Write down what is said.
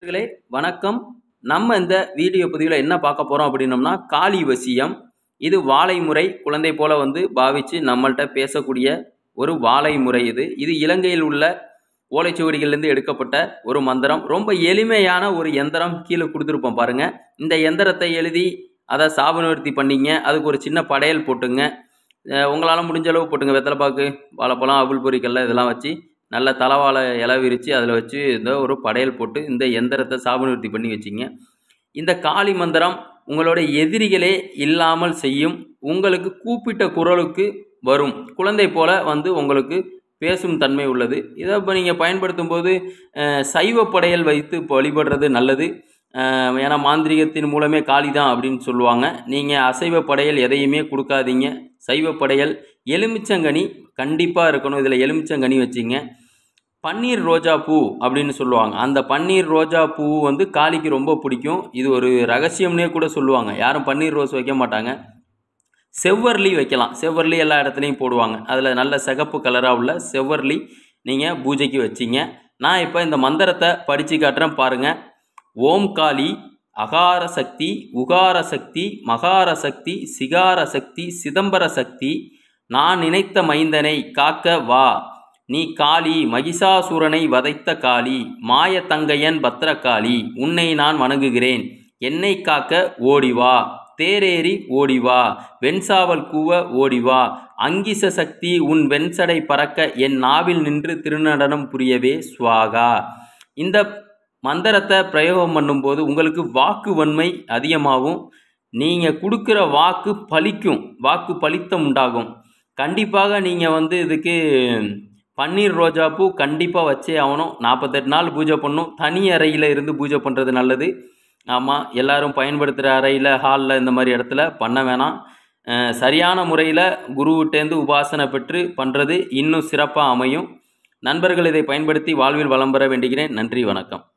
நண்பர்களே வணக்கம் நம்ம இந்த வீடியோ பதிவில் என்ன பார்க்க போகிறோம் அப்படின்னம்னா காளி வசியம் இது வாழை முறை குழந்தை போல வந்து பாவித்து நம்மள்கிட்ட பேசக்கூடிய ஒரு வாழை முறை இது இது இலங்கையில் உள்ள ஓலைச்சுவடிகள்லேருந்து எடுக்கப்பட்ட ஒரு மந்திரம் ரொம்ப எளிமையான ஒரு எந்திரம் கீழே கொடுத்துருப்போம் பாருங்க இந்த எந்திரத்தை எழுதி அதை சாப நிவர்த்தி பண்ணிங்க அதுக்கு ஒரு சின்ன படையல் போட்டுங்க உங்களால் முடிஞ்ச அளவு போட்டுங்க வெத்தலைப்பாக்கு வாழைப்பழம் அவுள் பொரிக்கல்ல இதெல்லாம் வச்சு நல்ல தலைவாழை இலை விரித்து அதில் வச்சு இந்த ஒரு படையல் போட்டு இந்த எந்திரத்தை சாப நிவர்த்தி பண்ணி வச்சிங்க இந்த காளி மந்திரம் உங்களோட எதிரிகளே இல்லாமல் செய்யும் உங்களுக்கு கூப்பிட்ட குரலுக்கு வரும் குழந்தை போல வந்து உங்களுக்கு பேசும் தன்மை உள்ளது இதை இப்போ நீங்கள் பயன்படுத்தும் போது அஹ், சைவ படையல் வைத்து இப்போ வழிபடுறது நல்லது அஹ், ஏன்னா மாந்திரிகத்தின் மூலமே காளி தான் அப்படின்னு சொல்லுவாங்க நீங்கள் அசைவ படையல் எதையுமே கொடுக்காதீங்க சைவ படையல் எலுமிச்சங்கனி கண்டிப்பாக இருக்கணும் இதில் எலுமிச்சங்கனி வச்சிங்க பன்னீர் ரோஜா பூ அப்படின்னு சொல்லுவாங்க அந்த பன்னீர் ரோஜா பூ வந்து காளிக்கு ரொம்ப பிடிக்கும் இது ஒரு ரகசியம்னே கூட சொல்லுவாங்க யாரும் பன்னீர் ரோஸ் வைக்க மாட்டாங்க செவ்வர்லி வைக்கலாம் செவ்வர்லி எல்லா இடத்துலையும் போடுவாங்க அதில் நல்ல சிகப்பு கலராக உள்ள செவ்வர்லி நீங்கள் பூஜைக்கு வச்சிங்க நான் இப்போ இந்த மந்திரத்தை படித்து காட்டுறேன் பாருங்கள் ஓம் காளி அகார சக்தி உகார சக்தி மகார சக்தி சிகார சக்தி சிதம்பர சக்தி நான் நினைத்த மைந்தனை காக்க வா நீ காளி மகிஷாசுரனை வதைத்த காளி மாய தங்கையன் பத்திரகாளி உன்னை நான் வணங்குகிறேன் என்னை காக்க ஓடிவா தேரேறி ஓடிவா வெண்சாவல் கூவ ஓடிவா அங்கிச சக்தி உன் வெண்சடை பறக்க என் நாவில் நின்று திருநடனம் புரியவே ஸ்வாகா இந்த மந்திரத்தை பிரயோகம் பண்ணும்போது உங்களுக்கு வாக்கு வன்மை அதிகமாகும் நீங்கள் கொடுக்குற வாக்கு பலிக்கும் வாக்கு பலித்தம் உண்டாகும் கண்டிப்பாக நீங்கள் வந்து இதுக்கு பன்னீர் ரோஜா பூ கண்டிப்பாக வச்சே ஆகணும் நாற்பத்தெட்டு நாள் பூஜை பண்ணும் தனி அறையில் இருந்து பூஜை பண்ணுறது நல்லது ஆமாம் எல்லாரும் பயன்படுத்துகிற அறையில் ஹாலில் இந்த மாதிரி இடத்துல பண்ண வேணாம் அஹ், சரியான முறையில் குருவிட்டேந்து உபாசனை பெற்று பண்ணுறது இன்னும் சிறப்பாக அமையும் நண்பர்கள் இதை பயன்படுத்தி வாழ்வில் வளம் பெற வேண்டுகிறேன் நன்றி வணக்கம்